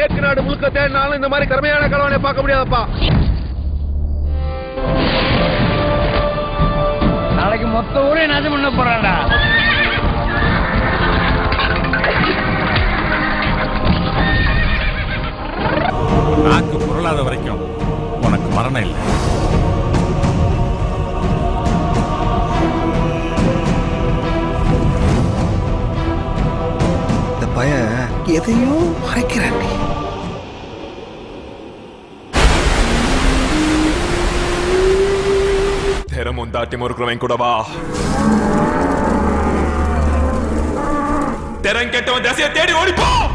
மேற்கு நாடு முழுக்க தேடினாலும் இந்த மாதிரி திறமையான கலவானை பார்க்க முடியாதப்பா நாளைக்கு மொத்த ஊரே நாசம் பண்ண போறான்டா நாக்கு புரளாத வரைக்கும் உனக்கு மரணம் இல்லை இந்த பையன் எதையோ மறைக்கிறாண்டி திறமும் தாட்டி முறுக்கிறவன் கூட வா திறன் கெட்டவன் திசையை தேடி ஓடிப்போ